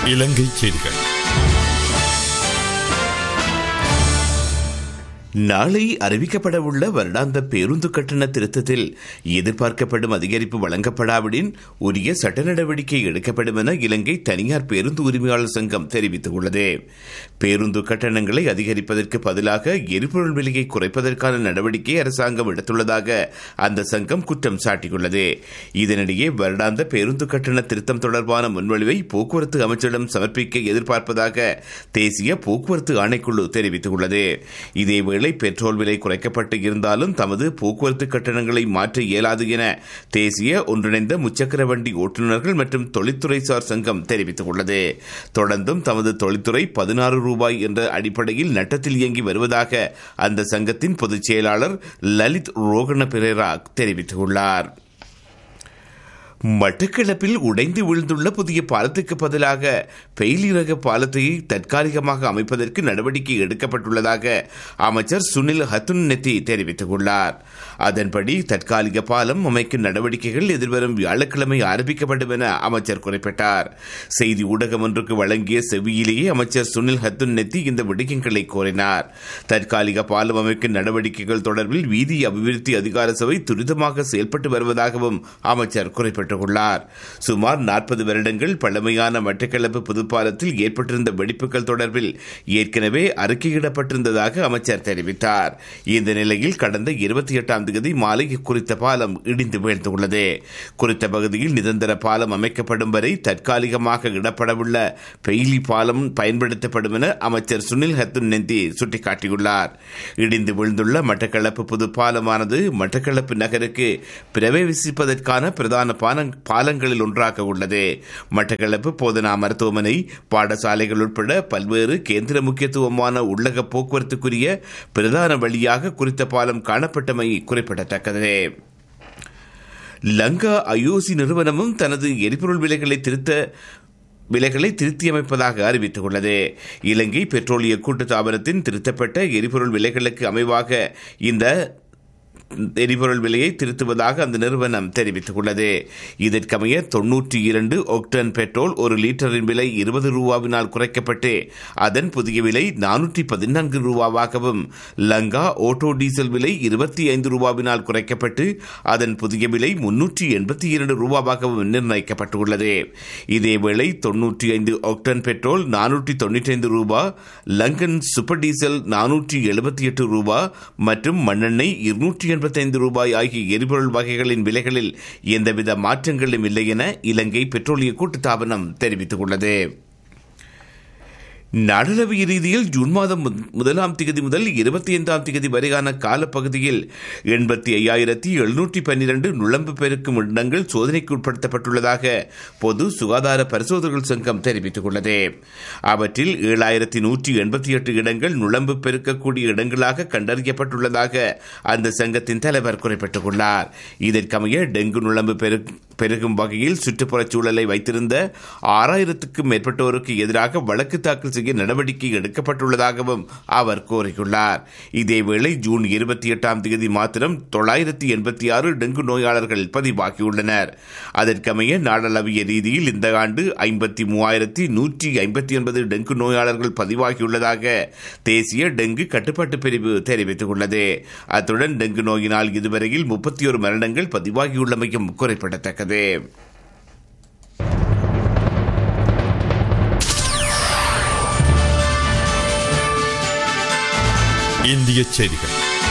இலங்கை செய்திகள் நாளை அறிவிக்கப்படவுள்ள வருடாந்த பேருந்து கட்டண திருத்தத்தில் எதிர்பார்க்கப்படும் அதிகரிப்பு வழங்கப்படாவிடின் உரிய சட்ட நடவடிக்கை எடுக்கப்படும் என இலங்கை தனியார் பேருந்து உரிமையாளர் சங்கம் தெரிவித்துள்ளது பேருந்து கட்டணங்களை அதிகரிப்பதற்கு பதிலாக எரிபொருள் விலையை குறைப்பதற்கான நடவடிக்கை அரசாங்கம் எடுத்துள்ளதாக அந்த சங்கம் குற்றம் சாட்டியுள்ளது இதனிடையே வருடாந்த பேருந்து கட்டண திருத்தம் தொடர்பான முன்மொழிவை போக்குவரத்து அமைச்சரிடம் சமர்ப்பிக்க எதிர்பார்ப்பதாக தேசிய போக்குவரத்து ஆணைக்குழு தெரிவித்துள்ளது இதேவேளை பெட்ரோல் விலை குறைக்கப்பட்டு இருந்தாலும் தமது போக்குவரத்து கட்டணங்களை மாற்ற இயலாது என தேசிய ஒன்றிணைந்த முச்சக்கர வண்டி ஓட்டுநர்கள் மற்றும் தொழில்துறைசார் சங்கம் தெரிவித்துள்ளது தொடர்ந்தும் தமது தொழில்துறை பதினாறு ரூபாய் என்ற அடிப்படையில் நட்டத்தில் இயங்கி வருவதாக அந்த சங்கத்தின் பொதுச் செயலாளர் லலித் ரோகண பெரேரா தெரிவித்துள்ளார் மட்டக்களப்பில் உடைந்து விழுந்துள்ள புதிய பாலத்துக்கு பதிலாக பெயிலி ரக பாலத்தை தற்காலிகமாக அமைப்பதற்கு நடவடிக்கை எடுக்கப்பட்டுள்ளதாக அமைச்சர் சுனில் ஹத்துன் நெத்தி தெரிவித்துள்ளார் அதன்படி தற்காலிக பாலம் அமைக்கும் நடவடிக்கைகள் எதிர்வரும் வியாழக்கிழமை ஆரம்பிக்கப்படும் என அமைச்சர் குறிப்பிட்டார் செய்தி ஊடகம் ஒன்றுக்கு வழங்கிய செவியிலேயே அமைச்சர் சுனில் ஹத்துன் நெத்தி இந்த விடயங்களை கோரினார் தற்காலிக பாலம் அமைக்கும் நடவடிக்கைகள் தொடர்பில் வீதி அபிவிருத்தி அதிகார சபை துரிதமாக செயல்பட்டு வருவதாகவும் அமைச்சர் குறிப்பிட்டார் குறிப்பிட்டுள்ளார் சுமார் நாற்பது வருடங்கள் பழமையான மட்டக்களப்பு புதுப்பாலத்தில் ஏற்பட்டிருந்த வெடிப்புகள் தொடர்பில் ஏற்கனவே அறிக்கையிடப்பட்டிருந்ததாக அமைச்சர் தெரிவித்தார் இந்த நிலையில் கடந்த இருபத்தி எட்டாம் தேதி மாலை குறித்த பாலம் இடிந்து வீழ்ந்துள்ளது குறித்த பகுதியில் நிரந்தர பாலம் அமைக்கப்படும் வரை தற்காலிகமாக இடப்படவுள்ள பெயிலி பாலம் பயன்படுத்தப்படும் என அமைச்சர் சுனில் ஹத்துன் நெந்தி சுட்டிக்காட்டியுள்ளார் இடிந்து விழுந்துள்ள மட்டக்களப்பு புது பாலமானது மட்டக்களப்பு நகருக்கு பிரவேசிப்பதற்கான பிரதான பாலங்களில் ஒன்றாக உள்ளது மட்டக்களப்பு போதனா மருத்துவமனை பாடசாலைகள் உட்பட பல்வேறு கேந்திர முக்கியத்துவமான உள்ளக போக்குவரத்துக்குரிய பிரதான வழியாக குறித்த பாலம் காணப்பட்டமை குறிப்பிடத்தக்கது லங்கா ஐஓசி நிறுவனமும் தனது எரிபொருள் விலைகளை திருத்த விலைகளை திருத்தியமைப்பதாக அறிவித்துள்ளது இலங்கை பெட்ரோலிய கூட்டுத்தாபனத்தின் திருத்தப்பட்ட எரிபொருள் விலைகளுக்கு அமைவாக இந்த எரிபொருள் விலையை திருத்துவதாக அந்த நிறுவனம் தெரிவித்துள்ளது இதற்கமைய தொன்னூற்றி இரண்டு ஒக்டன் பெட்ரோல் ஒரு லிட்டரின் விலை இருபது ரூபாவினால் குறைக்கப்பட்டு அதன் புதிய விலை நானூற்றி பதினான்கு ரூபாவாகவும் லங்கா ஓட்டோ டீசல் விலை இருபத்தி ஐந்து ரூபாவினால் குறைக்கப்பட்டு அதன் புதிய விலை முன்னூற்றி எண்பத்தி இரண்டு ரூபாவாகவும் நிர்ணயிக்கப்பட்டுள்ளது இதேவேளை தொன்னூற்றி ஐந்து ஒக்டன் பெட்ரோல் நானூற்றி தொன்னூற்றி ஐந்து ரூபா லங்கன் சூப்பர் டீசல் நானூற்றி எழுபத்தி எட்டு ரூபா மற்றும் மண்ணெண்ணெய் இருநூற்றி எண்பத்தைந்து ரூபாய் ஆகிய எரிபொருள் வகைகளின் விலைகளில் எந்தவித மாற்றங்களும் இல்லை என இலங்கை பெட்ரோலிய கூட்டுத்தாபனம் தெரிவித்துள்ளது நாடளவிய ரீதியில் ஜூன் மாதம் முதலாம் திகதி முதல் இருபத்தி ஐந்தாம் திகதி வரையான காலப்பகுதியில் எண்பத்தி ஐயாயிரத்தி எழுநூற்றி பன்னிரண்டு நுழம்பு பெருக்கும் இடங்கள் சோதனைக்கு உட்படுத்தப்பட்டுள்ளதாக பொது சுகாதார பரிசோதகர்கள் சங்கம் தெரிவித்துள்ளது அவற்றில் ஏழாயிரத்தி நூற்றி எண்பத்தி எட்டு இடங்கள் நுழம்பு பெருக்கக்கூடிய இடங்களாக கண்டறியப்பட்டுள்ளதாக அந்த சங்கத்தின் தலைவர் குறிப்பிட்டுள்ளார் இதற்கமைய டெங்கு நுழம்பு பெருகும் வகையில் சுற்றுப்புறச் சூழலை வைத்திருந்த ஆறாயிரத்துக்கும் மேற்பட்டோருக்கு எதிராக வழக்கு தாக்கல் செய்ய நடவடிக்கை எடுக்கப்பட்டுள்ளதாகவும் அவர் கூறியுள்ளார் இதேவேளை ஜூன் இருபத்தி எட்டாம் தேதி மாத்திரம் தொள்ளாயிரத்தி எண்பத்தி ஆறு டெங்கு நோயாளர்கள் பதிவாகியுள்ளனர் அதற்கமைய நாடளவிய ரீதியில் இந்த ஆண்டு ஐம்பத்தி மூவாயிரத்தி நூற்றி ஐம்பத்தி ஒன்பது டெங்கு நோயாளர்கள் பதிவாகியுள்ளதாக தேசிய டெங்கு கட்டுப்பாட்டு பிரிவு தெரிவித்துள்ளது அத்துடன் டெங்கு நோயினால் இதுவரையில் முப்பத்தி ஒரு மரணங்கள் பதிவாகியுள்ளமையும் குறிப்பிடத்தக்கது இந்திய செய்திகள்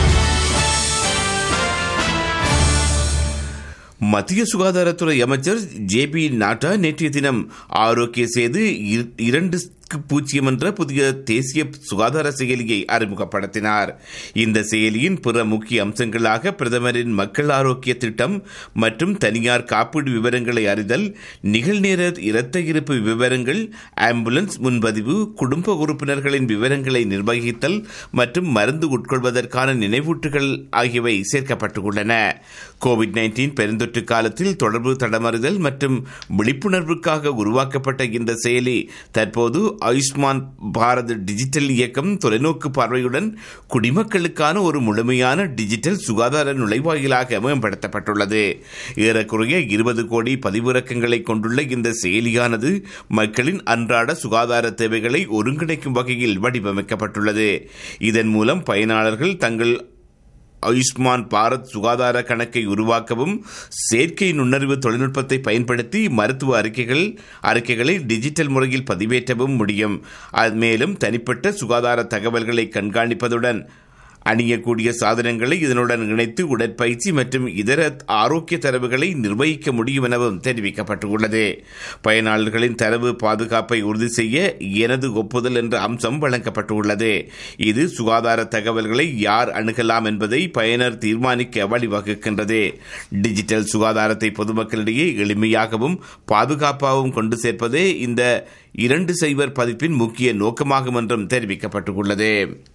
மத்திய சுகாதாரத்துறை அமைச்சர் ஜே பி நாட்டா நேற்றைய தினம் ஆரோக்கிய சேது இரண்டு பூஜ்ஜியம் என்ற புதிய தேசிய சுகாதார செயலியை அறிமுகப்படுத்தினார் இந்த செயலியின் பிற முக்கிய அம்சங்களாக பிரதமரின் மக்கள் ஆரோக்கிய திட்டம் மற்றும் தனியார் காப்பீடு விவரங்களை அறிதல் நிகழ்நேர இரத்த இருப்பு விவரங்கள் ஆம்புலன்ஸ் முன்பதிவு குடும்ப உறுப்பினர்களின் விவரங்களை நிர்வகித்தல் மற்றும் மருந்து உட்கொள்வதற்கான நினைவூட்டுகள் ஆகியவை சேர்க்கப்பட்டுள்ளன கோவிட் நைன்டீன் பெருந்தொற்று காலத்தில் தொடர்பு தடமறிதல் மற்றும் விழிப்புணர்வுக்காக உருவாக்கப்பட்ட இந்த செயலி தற்போது ஆயுஷ்மான் பாரத் டிஜிட்டல் இயக்கம் தொலைநோக்கு பார்வையுடன் குடிமக்களுக்கான ஒரு முழுமையான டிஜிட்டல் சுகாதார நுழைவாயிலாக மேம்படுத்தப்பட்டுள்ளது ஏறக்குறைய இருபது கோடி பதிவிறக்கங்களை கொண்டுள்ள இந்த செயலியானது மக்களின் அன்றாட சுகாதார தேவைகளை ஒருங்கிணைக்கும் வகையில் வடிவமைக்கப்பட்டுள்ளது இதன் மூலம் பயனாளர்கள் தங்கள் ஆயுஷ்மான் பாரத் சுகாதார கணக்கை உருவாக்கவும் செயற்கை நுண்ணறிவு தொழில்நுட்பத்தை பயன்படுத்தி மருத்துவ அறிக்கைகள் அறிக்கைகளை டிஜிட்டல் முறையில் பதிவேற்றவும் முடியும் மேலும் தனிப்பட்ட சுகாதார தகவல்களை கண்காணிப்பதுடன் அணியக்கூடிய சாதனங்களை இதனுடன் இணைத்து உடற்பயிற்சி மற்றும் இதர ஆரோக்கிய தரவுகளை நிர்வகிக்க முடியும் எனவும் தெரிவிக்கப்பட்டுள்ளது பயனாளர்களின் தரவு பாதுகாப்பை உறுதி செய்ய எனது ஒப்புதல் என்ற அம்சம் வழங்கப்பட்டுள்ளது இது சுகாதார தகவல்களை யார் அணுகலாம் என்பதை பயனர் தீர்மானிக்க வழிவகுக்கின்றது டிஜிட்டல் சுகாதாரத்தை பொதுமக்களிடையே எளிமையாகவும் பாதுகாப்பாகவும் கொண்டு சேர்ப்பதே இந்த இரண்டு சைபர் பதிப்பின் முக்கிய நோக்கமாகும் என்றும் தெரிவிக்கப்பட்டுள்ளது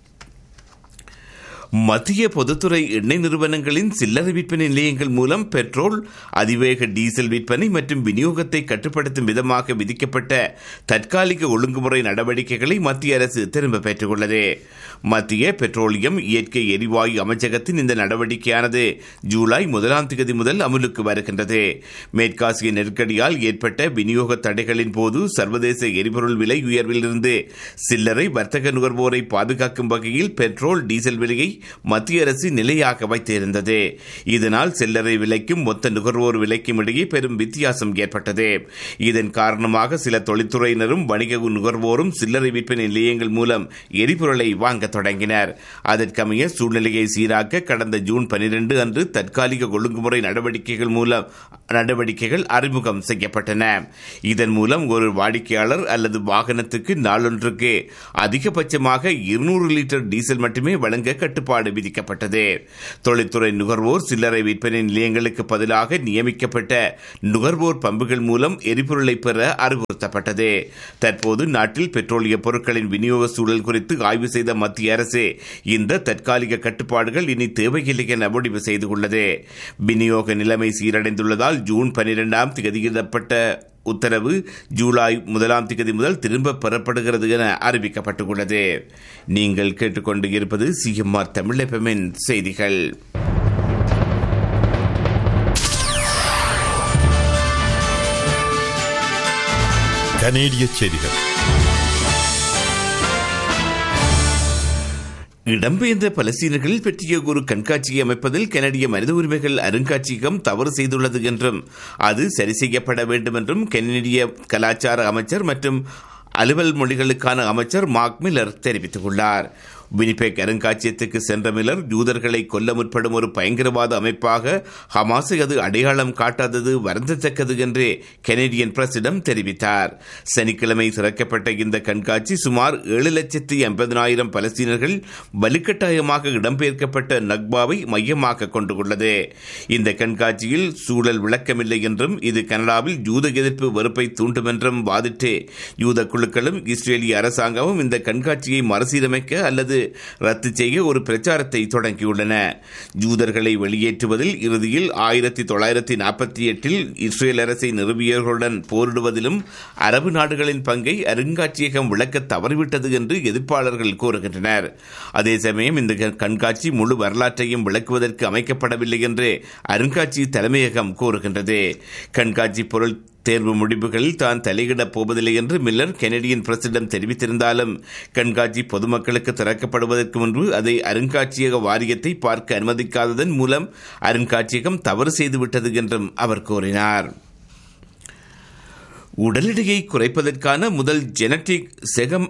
மத்திய பொதுத்துறை எண்ணெய் நிறுவனங்களின் சில்லறை விற்பனை நிலையங்கள் மூலம் பெட்ரோல் அதிவேக டீசல் விற்பனை மற்றும் விநியோகத்தை கட்டுப்படுத்தும் விதமாக விதிக்கப்பட்ட தற்காலிக ஒழுங்குமுறை நடவடிக்கைகளை மத்திய அரசு திரும்ப பெற்றுள்ளது மத்திய பெட்ரோலியம் இயற்கை எரிவாயு அமைச்சகத்தின் இந்த நடவடிக்கையானது ஜூலை முதலாம் தேதி முதல் அமலுக்கு வருகின்றது மேற்காசிய நெருக்கடியால் ஏற்பட்ட விநியோக தடைகளின் போது சர்வதேச எரிபொருள் விலை உயர்விலிருந்து சில்லறை வர்த்தக நுகர்வோரை பாதுகாக்கும் வகையில் பெட்ரோல் டீசல் விலையை மத்திய அரசு நிலையாக வைத்திருந்தது இதனால் சில்லறை விலைக்கும் மொத்த நுகர்வோர் விலைக்கும் இடையே பெரும் வித்தியாசம் ஏற்பட்டது இதன் காரணமாக சில தொழில்துறையினரும் வணிக நுகர்வோரும் சில்லறை விற்பனை நிலையங்கள் மூலம் எரிபொருளை வாங்க தொடங்கினர் அதற்கமைய சூழ்நிலையை சீராக்க கடந்த ஜூன் பனிரெண்டு அன்று தற்காலிக ஒழுங்குமுறை நடவடிக்கைகள் மூலம் நடவடிக்கைகள் அறிமுகம் செய்யப்பட்டன இதன் மூலம் ஒரு வாடிக்கையாளர் அல்லது வாகனத்துக்கு நாளொன்றுக்கு அதிகபட்சமாக இருநூறு லிட்டர் டீசல் மட்டுமே வழங்க கட்டுப்பாடு விதிக்கப்பட்டது தொழில்துறை நுகர்வோர் சில்லறை விற்பனை நிலையங்களுக்கு பதிலாக நியமிக்கப்பட்ட நுகர்வோர் பம்புகள் மூலம் எரிபொருளை பெற அறிவுறுத்தப்பட்டது தற்போது நாட்டில் பெட்ரோலிய பொருட்களின் விநியோக சூழல் குறித்து ஆய்வு செய்த மத்திய அரசு இந்த தற்காலிக கட்டுப்பாடுகள் இனி தேவையில்லை என முடிவு செய்துள்ளது விநியோக நிலைமை சீரடைந்துள்ளதால் ஜூன் பனிரெண்டாம் தேதியிடப்பட்ட உத்தரவு ஜூலை முதலாம் தேதி முதல் திரும்ப பெறப்படுகிறது என அறிவிக்கப்பட்டுள்ளது நீங்கள் கேட்டுக்கொண்டு இருப்பது சிஎம்ஆர் தமிழகமின் செய்திகள் கனேடிய செய்திகள் இடம்பெயர்ந்த பலஸ்தீனர்கள் பற்றிய ஒரு கண்காட்சியை அமைப்பதில் கனடிய மனித உரிமைகள் அருங்காட்சியகம் தவறு செய்துள்ளது என்றும் அது சரி செய்யப்பட வேண்டும் என்றும் கனடிய கலாச்சார அமைச்சர் மற்றும் அலுவல் மொழிகளுக்கான அமைச்சர் மார்க் மில்லர் தெரிவித்துள்ளார் வினிபெக் அருங்காட்சியகத்துக்கு சென்ற மில்லர் யூதர்களை கொல்ல முற்படும் ஒரு பயங்கரவாத அமைப்பாக ஹமாஸை அது அடையாளம் காட்டாதது வருந்தத்தக்கது என்று கெனடியன் பிரசிடம் தெரிவித்தார் சனிக்கிழமை திறக்கப்பட்ட இந்த கண்காட்சி சுமார் ஏழு லட்சத்தி எண்பதினாயிரம் பலஸ்தீனர்கள் வலுக்கட்டாயமாக இடம்பெயர்க்கப்பட்ட நக்பாவை மையமாக கொண்டுள்ளது இந்த கண்காட்சியில் சூழல் விளக்கமில்லை என்றும் இது கனடாவில் யூத எதிர்ப்பு வெறுப்பை தூண்டும் என்றும் வாதிட்டு யூத குழுக்களும் இஸ்ரேலிய அரசாங்கமும் இந்த கண்காட்சியை மறுசீரமைக்க அல்லது ரத்து செய்ய ஒரு பிரச்சாரத்தை தொடங்கியுள்ளன ஜூதர்களை வெளியேற்றுவதில் இறுதியில் ஆயிரத்தி தொள்ளாயிரத்தி நாற்பத்தி எட்டில் இஸ்ரேல் அரசை நிறுவியவர்களுடன் போரிடுவதிலும் அரபு நாடுகளின் பங்கை அருங்காட்சியகம் விளக்க தவறிவிட்டது என்று எதிர்ப்பாளர்கள் கூறுகின்றனர் அதே சமயம் இந்த கண்காட்சி முழு வரலாற்றையும் விளக்குவதற்கு அமைக்கப்படவில்லை என்று அருங்காட்சி தலைமையகம் கூறுகின்றது கண்காட்சி பொருள் தேர்வு முடிவுகளில் தான் தலையிடப் போவதில்லை என்று மில்லர் கெனடியன் பிரசிடம் தெரிவித்திருந்தாலும் கண்காட்சி பொதுமக்களுக்கு திறக்கப்படுவதற்கு முன்பு அதை அருங்காட்சியக வாரியத்தை பார்க்க அனுமதிக்காததன் மூலம் அருங்காட்சியகம் தவறு செய்துவிட்டது என்றும் அவர் கூறினார் உடல் எடையை குறைப்பதற்கான முதல் ஜெனட்டிக் செகம்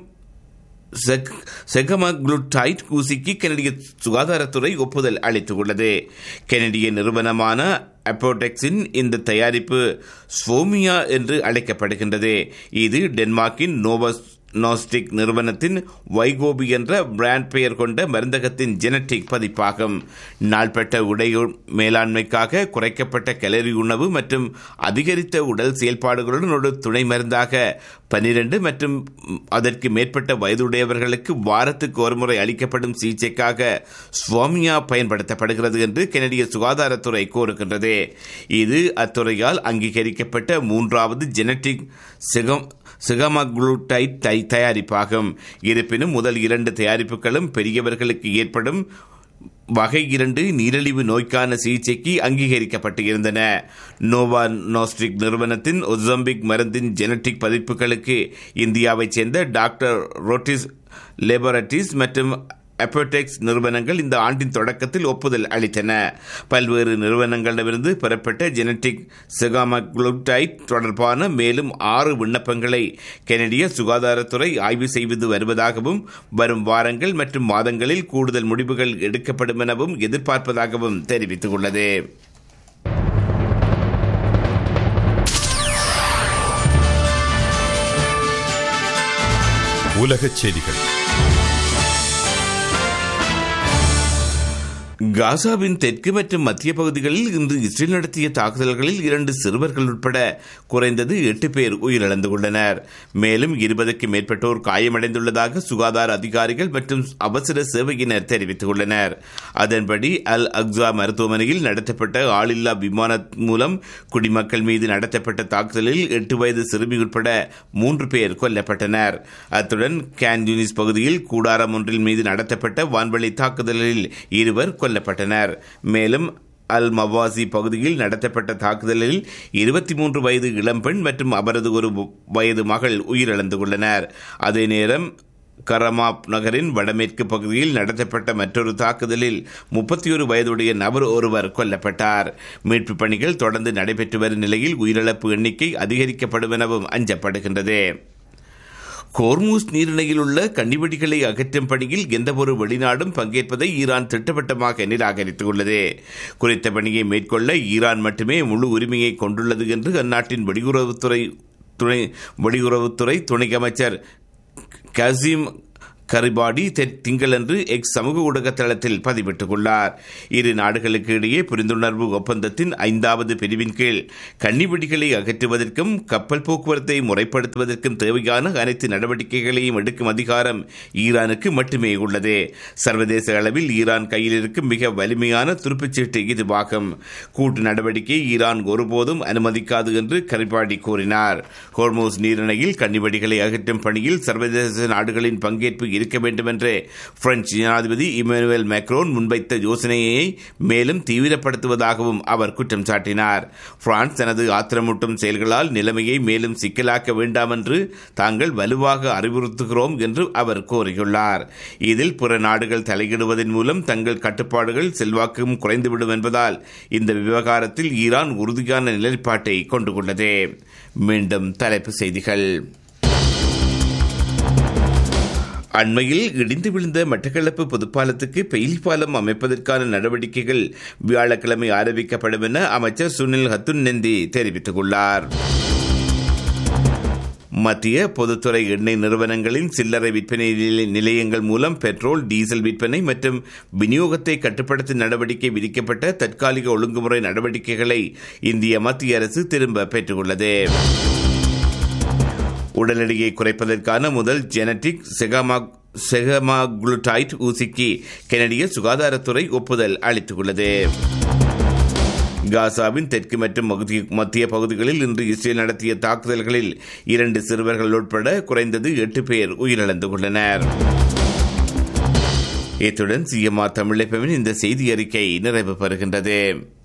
செகமக்ளுடைட் ஊசிக்கு கனடிய சுகாதாரத்துறை ஒப்புதல் அளித்துள்ளது கனடிய நிறுவனமான அப்போடெக்ஸின் இந்த தயாரிப்பு ஸ்வோமியா என்று அழைக்கப்படுகின்றது இது டென்மார்க்கின் நோவஸ் நோஸ்டிக் நிறுவனத்தின் வைகோபி என்ற பிராண்ட் பெயர் கொண்ட மருந்தகத்தின் ஜெனட்டிக் பதிப்பாகும் நாள்பட்ட உடை மேலாண்மைக்காக குறைக்கப்பட்ட கலரி உணவு மற்றும் அதிகரித்த உடல் செயல்பாடுகளுடன் ஒரு துணை மருந்தாக பனிரெண்டு மற்றும் அதற்கு மேற்பட்ட வயதுடையவர்களுக்கு வாரத்துக்கு ஒருமுறை அளிக்கப்படும் சிகிச்சைக்காக ஸ்வாமியா பயன்படுத்தப்படுகிறது என்று கனடிய சுகாதாரத்துறை கூறுகின்றது இது அத்துறையால் அங்கீகரிக்கப்பட்ட மூன்றாவது ஜெனட்டிக் செகம் சிகமாகுளுடைட் தயாரிப்பாகும் இருப்பினும் முதல் இரண்டு தயாரிப்புகளும் பெரியவர்களுக்கு ஏற்படும் வகை இரண்டு நீரிழிவு நோய்க்கான சிகிச்சைக்கு அங்கீகரிக்கப்பட்டு இருந்தன நோவா நோஸ்ட்ரிக் நிறுவனத்தின் ஒசம்பிக் மருந்தின் ஜெனட்டிக் பதிப்புகளுக்கு இந்தியாவைச் சேர்ந்த டாக்டர் ரோட்டிஸ் லேபரட்டரிஸ் மற்றும் அப்போடெக்ஸ் நிறுவனங்கள் இந்த ஆண்டின் தொடக்கத்தில் ஒப்புதல் அளித்தன பல்வேறு நிறுவனங்களிடமிருந்து பெறப்பட்ட ஜெனட்டிக் செகாமக்ளூடைட் தொடர்பான மேலும் ஆறு விண்ணப்பங்களை கெனடிய சுகாதாரத்துறை ஆய்வு செய்து வருவதாகவும் வரும் வாரங்கள் மற்றும் மாதங்களில் கூடுதல் முடிவுகள் எடுக்கப்படும் எனவும் எதிர்பார்ப்பதாகவும் தெரிவித்துள்ளது உலகச் செய்திகள் காசாவின் தெற்கு மற்றும் மத்திய பகுதிகளில் இன்று இஸ்ரேல் நடத்திய தாக்குதல்களில் இரண்டு சிறுவர்கள் உட்பட குறைந்தது எட்டு பேர் உயிரிழந்து உள்ளனர் மேலும் இருபதுக்கும் மேற்பட்டோர் காயமடைந்துள்ளதாக சுகாதார அதிகாரிகள் மற்றும் அவசர சேவையினர் தெரிவித்துள்ளனர் அதன்படி அல் அக்ஸா மருத்துவமனையில் நடத்தப்பட்ட ஆளில்லா விமானம் மூலம் குடிமக்கள் மீது நடத்தப்பட்ட தாக்குதலில் எட்டு வயது சிறுமி உட்பட மூன்று பேர் கொல்லப்பட்டனர் அத்துடன் கேன் யூனிஸ் பகுதியில் கூடாரம் ஒன்றில் மீது நடத்தப்பட்ட வான்வழி தாக்குதலில் இருவர் கொல்லப்பட்டனர் மேலும் அல் மவாசி பகுதியில் நடத்தப்பட்ட தாக்குதலில் இருபத்தி மூன்று வயது இளம்பெண் மற்றும் அவரது ஒரு வயது மகள் உயிரிழந்துள்ளனர் அதே நேரம் கரமாப் நகரின் வடமேற்கு பகுதியில் நடத்தப்பட்ட மற்றொரு தாக்குதலில் முப்பத்தி ஒரு வயதுடைய நபர் ஒருவர் கொல்லப்பட்டார் மீட்புப் பணிகள் தொடர்ந்து நடைபெற்று வரும் நிலையில் உயிரிழப்பு எண்ணிக்கை அதிகரிக்கப்படும் எனவும் அஞ்சப்படுகின்றது கோர்மூஸ் நீரிணையில் உள்ள கன்னிவெடிகளை அகற்றும் பணியில் எந்தவொரு வெளிநாடும் பங்கேற்பதை ஈரான் திட்டவட்டமாக நிராகரித்துள்ளது குறித்த பணியை மேற்கொள்ள ஈரான் மட்டுமே முழு உரிமையை கொண்டுள்ளது என்று அந்நாட்டின் வெளியுறவுத்துறை துணை வெளியுறவுத்துறை துணை அமைச்சர் கசீம் கரிபாடி திங்களன்று எக்ஸ் சமூக ஊடக தளத்தில் பதிவிட்டுள்ளார் இரு நாடுகளுக்கு இடையே புரிந்துணர்வு ஒப்பந்தத்தின் ஐந்தாவது பிரிவின் கீழ் கன்னிவெடிகளை அகற்றுவதற்கும் கப்பல் போக்குவரத்தை முறைப்படுத்துவதற்கும் தேவையான அனைத்து நடவடிக்கைகளையும் எடுக்கும் அதிகாரம் ஈரானுக்கு மட்டுமே உள்ளது சர்வதேச அளவில் ஈரான் கையில் இருக்கும் மிக வலிமையான துருப்புச்சீட்டு இதுவாகும் கூட்டு நடவடிக்கை ஈரான் ஒருபோதும் அனுமதிக்காது என்று கரிபாடி கூறினார் ஹோர்மோஸ் நீரிணையில் கன்னிவெடிகளை அகற்றும் பணியில் சர்வதேச நாடுகளின் பங்கேற்பு இருக்க வேண்டும் என்று பிரெஞ்சு ஜனாதிபதி இமானுவேல் மேக்ரோன் முன்வைத்த யோசனையை மேலும் தீவிரப்படுத்துவதாகவும் அவர் குற்றம் சாட்டினார் பிரான்ஸ் தனது ஆத்திரமூட்டும் செயல்களால் நிலைமையை மேலும் சிக்கலாக்க வேண்டாம் என்று தாங்கள் வலுவாக அறிவுறுத்துகிறோம் என்று அவர் கூறியுள்ளார் இதில் புற நாடுகள் தலையிடுவதன் மூலம் தங்கள் கட்டுப்பாடுகள் செல்வாக்கும் குறைந்துவிடும் என்பதால் இந்த விவகாரத்தில் ஈரான் உறுதியான நிலைப்பாட்டை கொண்டுள்ளது மீண்டும் தலைப்பு செய்திகள் அண்மையில் இடிந்து விழுந்த மட்டக்களப்பு பொதுப்பாலத்துக்கு பெயில் பாலம் அமைப்பதற்கான நடவடிக்கைகள் வியாழக்கிழமை ஆரம்பிக்கப்படும் என அமைச்சர் சுனில் ஹத்துன்னந்தி தெரிவித்துள்ளார் மத்திய பொதுத்துறை எண்ணெய் நிறுவனங்களின் சில்லறை விற்பனை நிலையங்கள் மூலம் பெட்ரோல் டீசல் விற்பனை மற்றும் விநியோகத்தை கட்டுப்படுத்தும் நடவடிக்கை விதிக்கப்பட்ட தற்காலிக ஒழுங்குமுறை நடவடிக்கைகளை இந்திய மத்திய அரசு திரும்ப பெற்றுள்ளது உடல் எடையை குறைப்பதற்கான முதல் ஜெனட்டிக் செகமா செகமாகுளுடைட் ஊசிக்கு கெனடிய சுகாதாரத்துறை ஒப்புதல் அளித்துள்ளது காசாவின் தெற்கு மற்றும் மத்திய பகுதிகளில் இன்று இஸ்ரேல் நடத்திய தாக்குதல்களில் இரண்டு சிறுவர்கள் உட்பட குறைந்தது எட்டு பேர் உயிரிழந்துள்ளனர் இத்துடன் சிஎம்ஆர் தமிழப்பவின் இந்த செய்தி அறிக்கை நிறைவு பெறுகின்றது